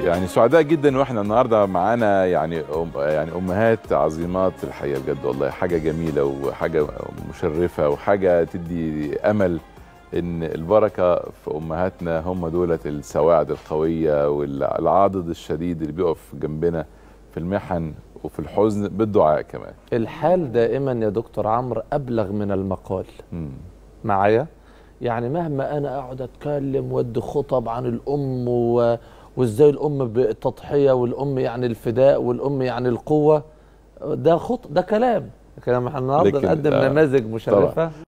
يعني سعداء جدا واحنا النهارده معانا يعني أم يعني امهات عظيمات الحقيقه بجد والله حاجه جميله وحاجه مشرفه وحاجه تدي امل ان البركه في امهاتنا هم دولت السواعد القويه والعاضد الشديد اللي بيقف جنبنا في المحن وفي الحزن بالدعاء كمان الحال دائما يا دكتور عمرو ابلغ من المقال مم. معايا يعني مهما انا اقعد اتكلم وادي خطب عن الام و... وازاي الام بالتضحيه والام يعني الفداء والام يعني القوه ده خط ده كلام كلام احنا النهارده لكن- نقدم آه، نماذج مشرفه